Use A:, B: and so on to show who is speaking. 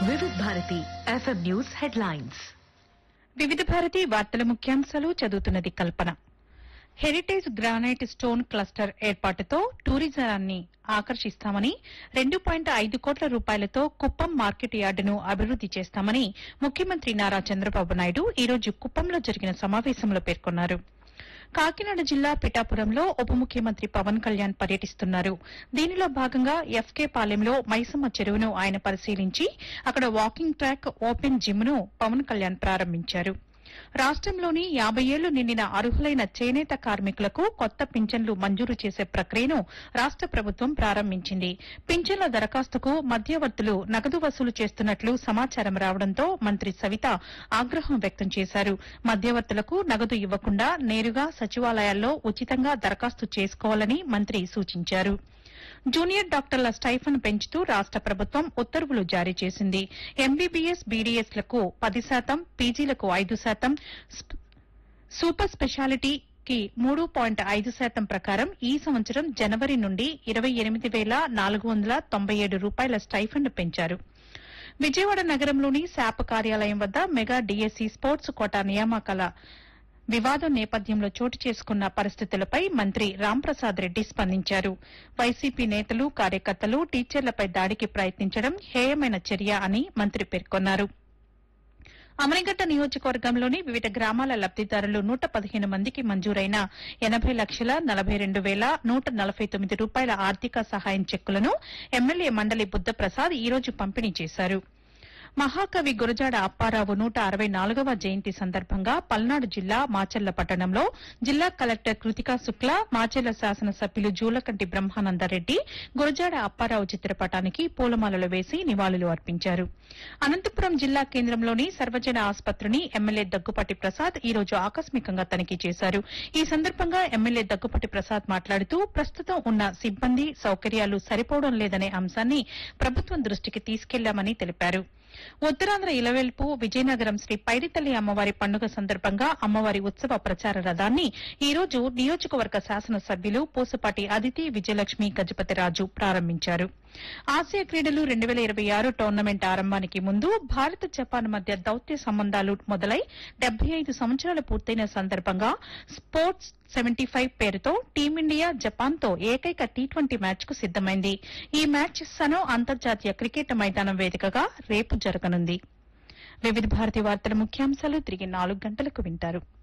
A: వివిధ Bharati FM news headlines
B: వివిధ భారతి వార్తల ముఖ్యాంశాలు చదువుతున్నది Kalpana heritage granite stone cluster ఏర్పాటుతో టూరిజాన్ని ఆకర్షిస్తామని రెండు పాయింట్ ఐదు కోట్ల రూపాయలతో కుప్పం మార్కెట్ యార్డును అభివృద్ది చేస్తామని ముఖ్యమంత్రి నారా చంద్రబాబు నాయుడు ఈ రోజు కుప్పంలో జరిగిన సమావేశంలో పేర్కొన్నారు కాకినాడ జిల్లా పిఠాపురంలో ఉప ముఖ్యమంత్రి పవన్ కళ్యాణ్ పర్యటిస్తున్నారు దీనిలో భాగంగా ఎఫ్కే పాలెంలో మైసమ్మ చెరువును ఆయన పరిశీలించి అక్కడ వాకింగ్ ట్రాక్ ఓపెన్ జిమ్ ను పవన్ కళ్యాణ్ ప్రారంభించారు రాష్టంలోని యాబై ఏళ్లు నిండిన అర్హులైన చేనేత కార్మికులకు కొత్త పింఛన్లు మంజూరు చేసే ప్రక్రియను రాష్ట ప్రభుత్వం ప్రారంభించింది పింఛన్ల దరఖాస్తుకు మధ్యవర్తులు నగదు వసూలు చేస్తున్నట్లు సమాచారం రావడంతో మంత్రి సవిత ఆగ్రహం వ్యక్తం చేశారు మధ్యవర్తులకు నగదు ఇవ్వకుండా నేరుగా సచివాలయాల్లో ఉచితంగా దరఖాస్తు చేసుకోవాలని మంత్రి సూచించారు జూనియర్ డాక్టర్ల స్టైఫన్ పెంచుతూ రాష్ట ప్రభుత్వం ఉత్తర్వులు జారీ చేసింది ఎంబీబీఎస్ బీడీఎస్లకు పది శాతం పీజీలకు ఐదు శాతం స్ప్- సూపర్ స్పెషాలిటీకి మూడు పాయింట్ ఐదు శాతం ప్రకారం ఈ సంవత్సరం జనవరి నుండి ఇరవై ఎనిమిది వేల నాలుగు వందల తొంభై ఏడు రూపాయల స్టైఫండ్ పెంచారు విజయవాడ నగరంలోని శాప్ కార్యాలయం వద్ద మెగా డీఎస్సీ స్పోర్ట్స్ కోటా నియామకాల వివాదం నేపథ్యంలో చోటు చేసుకున్న పరిస్థితులపై మంత్రి రాంప్రసాద్ రెడ్డి స్పందించారు వైసీపీ నేతలు కార్యకర్తలు టీచర్లపై దాడికి ప్రయత్నించడం హేయమైన చర్య అని మంత్రి పేర్కొన్నారు అమరిగడ్డ నియోజకవర్గంలోని వివిధ గ్రామాల లబ్దిదారులు నూట పదిహేను మందికి మంజూరైన ఎనబై లక్షల నలభై రెండు వేల నూట నలభై తొమ్మిది రూపాయల ఆర్థిక సహాయం చెక్కులను ఎమ్మెల్యే మండలి బుద్దప్రసాద్ ఈ రోజు పంపిణీ చేశారు మహాకవి గురజాడ అప్పారావు నూట అరవై నాలుగవ జయంతి సందర్భంగా పల్నాడు జిల్లా మాచర్ల పట్టణంలో జిల్లా కలెక్టర్ కృతికా శుక్లా మాచర్ల శాసనసభ్యులు జూలకంటి బ్రహ్మానందరెడ్డి గురజాడ అప్పారావు చిత్రపటానికి పూలమాలలు వేసి నివాళులు అర్పించారు అనంతపురం జిల్లా కేంద్రంలోని సర్వజన ఆసుపత్రిని ఎమ్మెల్యే దగ్గుపాటి ప్రసాద్ ఈ రోజు ఆకస్మికంగా తనిఖీ చేశారు ఈ సందర్భంగా ఎమ్మెల్యే దగ్గుపాటి ప్రసాద్ మాట్లాడుతూ ప్రస్తుతం ఉన్న సిబ్బంది సౌకర్యాలు సరిపోవడం లేదనే అంశాన్ని ప్రభుత్వం దృష్టికి తీసుకెళ్లామని తెలిపారు ఉత్తరాంధ్ర ఇలవెల్పు విజయనగరం శ్రీ పైడితల్లి అమ్మవారి పండుగ సందర్భంగా అమ్మవారి ఉత్సవ ప్రచార రథాన్ని ఈ రోజు నియోజకవర్గ శాసనసభ్యులు పూసపాటి అదితి విజయలక్ష్మి గజపతిరాజు ప్రారంభించారు ఆసియా క్రీడలు రెండు వేల ఇరవై ఆరు టోర్నమెంట్ ఆరంభానికి ముందు భారత్ జపాన్ మధ్య దౌత్య సంబంధాలు మొదలై డెబ్బై ఐదు సంవత్సరాలు పూర్తయిన సందర్భంగా స్పోర్ట్స్ సెవెంటీ ఫైవ్ పేరుతో టీమిండియా జపాన్ తో ఏకైక టీ ట్వంటీ మ్యాచ్ కు సిద్దమైంది ఈ మ్యాచ్ సనో అంతర్జాతీయ క్రికెట్ మైదానం వేదికగా రేపు జరగనుంది వివిధ భారతి వార్తల ముఖ్యాంశాలు తిరిగి నాలుగు గంటలకు వింటారు